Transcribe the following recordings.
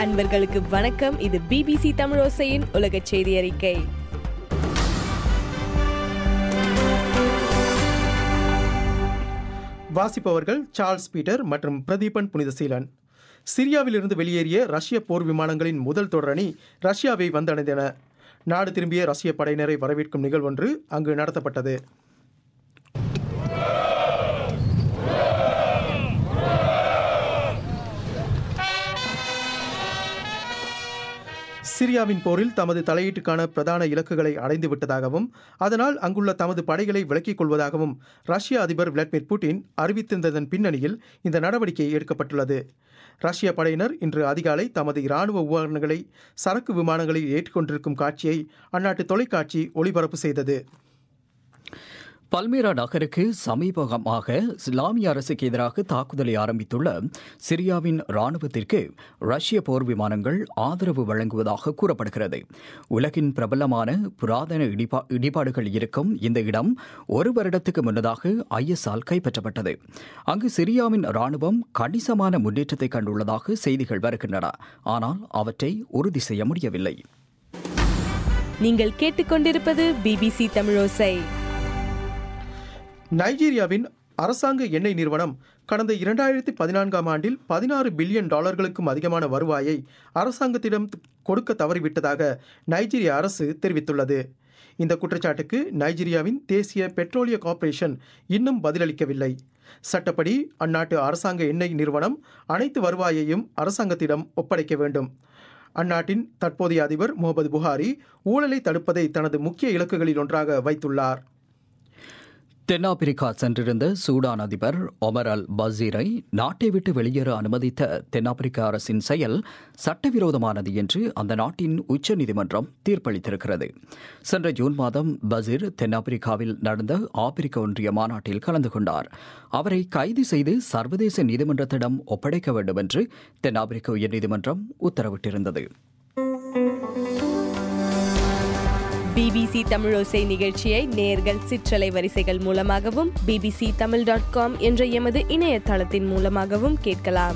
அன்பர்களுக்கு வணக்கம் இது பிபிசி தமிழோசையின் உலக செய்தி அறிக்கை வாசிப்பவர்கள் சார்ல்ஸ் பீட்டர் மற்றும் பிரதீபன் புனிதசீலன் சிரியாவிலிருந்து வெளியேறிய ரஷ்ய போர் விமானங்களின் முதல் தொடரணி ரஷ்யாவை வந்தடைந்தன நாடு திரும்பிய ரஷ்ய படையினரை வரவேற்கும் நிகழ்வொன்று அங்கு நடத்தப்பட்டது சிரியாவின் போரில் தமது தலையீட்டுக்கான பிரதான இலக்குகளை அடைந்து விட்டதாகவும் அதனால் அங்குள்ள தமது படைகளை விலக்கிக் கொள்வதாகவும் ரஷ்ய அதிபர் விளாடிமிர் புட்டின் அறிவித்திருந்ததன் பின்னணியில் இந்த நடவடிக்கை எடுக்கப்பட்டுள்ளது ரஷ்ய படையினர் இன்று அதிகாலை தமது இராணுவ உபகரணங்களை சரக்கு விமானங்களில் ஏற்றிக்கொண்டிருக்கும் காட்சியை அந்நாட்டு தொலைக்காட்சி ஒளிபரப்பு செய்தது பல்மேரா நகருக்கு சமீபமாக இஸ்லாமிய அரசுக்கு எதிராக தாக்குதலை ஆரம்பித்துள்ள சிரியாவின் ராணுவத்திற்கு ரஷ்ய போர் விமானங்கள் ஆதரவு வழங்குவதாக கூறப்படுகிறது உலகின் பிரபலமான புராதன இடிபா இடிபாடுகள் இருக்கும் இந்த இடம் ஒரு வருடத்துக்கு முன்னதாக ஐஎஸ்ஆல் கைப்பற்றப்பட்டது அங்கு சிரியாவின் ராணுவம் கணிசமான முன்னேற்றத்தை கண்டுள்ளதாக செய்திகள் வருகின்றன ஆனால் அவற்றை உறுதி செய்ய முடியவில்லை நீங்கள் கேட்டுக்கொண்டிருப்பது பிபிசி தமிழோசை நைஜீரியாவின் அரசாங்க எண்ணெய் நிறுவனம் கடந்த இரண்டாயிரத்தி பதினான்காம் ஆண்டில் பதினாறு பில்லியன் டாலர்களுக்கும் அதிகமான வருவாயை அரசாங்கத்திடம் கொடுக்க தவறிவிட்டதாக நைஜீரிய அரசு தெரிவித்துள்ளது இந்த குற்றச்சாட்டுக்கு நைஜீரியாவின் தேசிய பெட்ரோலிய கார்ப்பரேஷன் இன்னும் பதிலளிக்கவில்லை சட்டப்படி அந்நாட்டு அரசாங்க எண்ணெய் நிறுவனம் அனைத்து வருவாயையும் அரசாங்கத்திடம் ஒப்படைக்க வேண்டும் அந்நாட்டின் தற்போதைய அதிபர் முகமது புகாரி ஊழலை தடுப்பதை தனது முக்கிய இலக்குகளில் ஒன்றாக வைத்துள்ளார் தென்னாப்பிரிக்கா சென்றிருந்த சூடான் அதிபர் ஒமர் அல் பசீரை நாட்டை விட்டு வெளியேற அனுமதித்த தென்னாப்பிரிக்க அரசின் செயல் சட்டவிரோதமானது என்று அந்த நாட்டின் உச்சநீதிமன்றம் தீர்ப்பளித்திருக்கிறது சென்ற ஜூன் மாதம் பசீர் தென்னாப்பிரிக்காவில் நடந்த ஆப்பிரிக்க ஒன்றிய மாநாட்டில் கலந்து கொண்டார் அவரை கைது செய்து சர்வதேச நீதிமன்றத்திடம் ஒப்படைக்க வேண்டும் என்று தென்னாப்பிரிக்க உயர்நீதிமன்றம் உத்தரவிட்டிருந்தது பிபிசி தமிழோசை நிகழ்ச்சியை நேர்கள் சிற்றலை வரிசைகள் மூலமாகவும் பிபிசி தமிழ் டாட் காம் என்ற எமது இணையதளத்தின் மூலமாகவும் கேட்கலாம்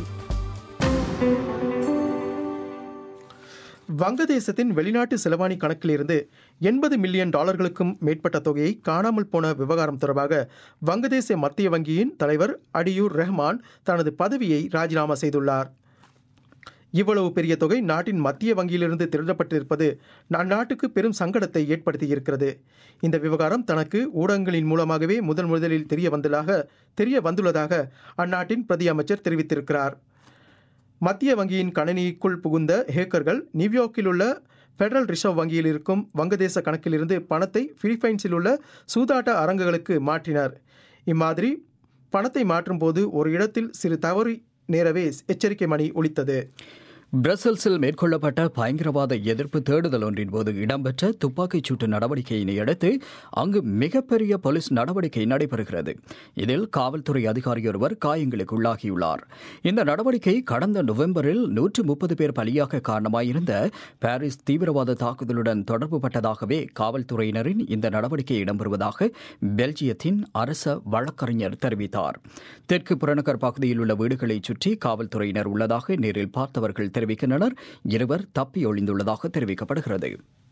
வங்கதேசத்தின் வெளிநாட்டு செலவாணி கணக்கிலிருந்து எண்பது மில்லியன் டாலர்களுக்கும் மேற்பட்ட தொகையை காணாமல் போன விவகாரம் தொடர்பாக வங்கதேச மத்திய வங்கியின் தலைவர் அடியூர் ரெஹ்மான் தனது பதவியை ராஜினாமா செய்துள்ளார் இவ்வளவு பெரிய தொகை நாட்டின் மத்திய வங்கியிலிருந்து திருடப்பட்டிருப்பது அந்நாட்டுக்கு பெரும் சங்கடத்தை ஏற்படுத்தியிருக்கிறது இந்த விவகாரம் தனக்கு ஊடகங்களின் மூலமாகவே முதன் முதலில் தெரிய வந்துள்ளதாக தெரிய வந்துள்ளதாக அந்நாட்டின் பிரதி அமைச்சர் தெரிவித்திருக்கிறார் மத்திய வங்கியின் கணனிக்குள் புகுந்த ஹேக்கர்கள் நியூயார்க்கில் உள்ள ஃபெடரல் ரிசர்வ் வங்கியில் இருக்கும் வங்கதேச கணக்கிலிருந்து பணத்தை பிலிப்பைன்ஸில் உள்ள சூதாட்ட அரங்குகளுக்கு மாற்றினர் இம்மாதிரி பணத்தை மாற்றும் போது ஒரு இடத்தில் சிறு தவறு நேரவே எச்சரிக்கை மணி ஒலித்தது பிரசல்ஸில் மேற்கொள்ளப்பட்ட பயங்கரவாத எதிர்ப்பு தேடுதல் ஒன்றின் போது இடம்பெற்ற துப்பாக்கிச் சூட்டு நடவடிக்கையினை அடுத்து அங்கு மிகப்பெரிய போலீஸ் நடவடிக்கை நடைபெறுகிறது இதில் காவல்துறை அதிகாரி ஒருவர் காயங்களுக்கு உள்ளாகியுள்ளார் இந்த நடவடிக்கை கடந்த நவம்பரில் நூற்று முப்பது பேர் பலியாக காரணமாயிருந்த பாரிஸ் தீவிரவாத தாக்குதலுடன் தொடர்புபட்டதாகவே காவல்துறையினரின் இந்த நடவடிக்கை இடம்பெறுவதாக பெல்ஜியத்தின் அரச வழக்கறிஞர் தெரிவித்தார் தெற்கு புறநகர் பகுதியில் உள்ள வீடுகளைச் சுற்றி காவல்துறையினர் உள்ளதாக நேரில் பார்த்தவர்கள் தெரிவிக்கின்றனர் இருவர் தப்பி ஒளிந்துள்ளதாக தெரிவிக்கப்படுகிறது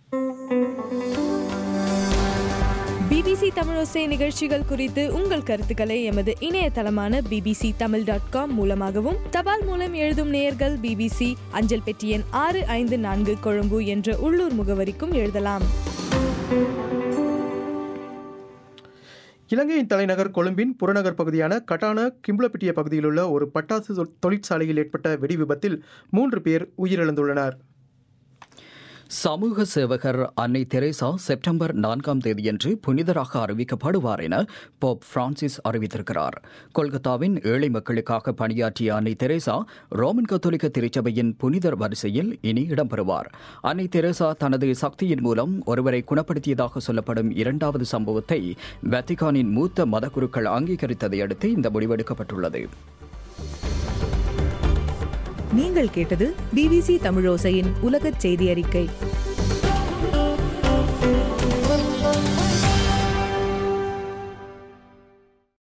பிபிசி தமிழோசை நிகழ்ச்சிகள் குறித்து உங்கள் கருத்துக்களை எமது இணையதளமான பிபிசி தமிழ் டாட் காம் மூலமாகவும் தபால் மூலம் எழுதும் நேயர்கள் பிபிசி அஞ்சல் பெட்டி எண் ஆறு ஐந்து நான்கு கொழும்பு என்ற உள்ளூர் முகவரிக்கும் எழுதலாம் இலங்கையின் தலைநகர் கொழும்பின் புறநகர் பகுதியான கட்டான கிம்பளப்பிட்டிய பகுதியில் உள்ள ஒரு பட்டாசு தொ- தொழிற்சாலையில் ஏற்பட்ட வெடி விபத்தில் மூன்று பேர் உயிரிழந்துள்ளனர் சமூக சேவகர் அன்னை தெரேசா செப்டம்பர் நான்காம் தேதியன்று புனிதராக அறிவிக்கப்படுவார் என போப் பிரான்சிஸ் அறிவித்திருக்கிறார் கொல்கத்தாவின் ஏழை மக்களுக்காக பணியாற்றிய அன்னை தெரேசா ரோமன் கத்தோலிக்க திருச்சபையின் புனிதர் வரிசையில் இனி இடம்பெறுவார் அன்னை தெரேசா தனது சக்தியின் மூலம் ஒருவரை குணப்படுத்தியதாக சொல்லப்படும் இரண்டாவது சம்பவத்தை வத்திகானின் மூத்த மதகுருக்கள் அங்கீகரித்ததை அடுத்து இந்த முடிவெடுக்கப்பட்டுள்ளது நீங்கள் கேட்டது பிபிசி தமிழோசையின் உலகச் செய்தி அறிக்கை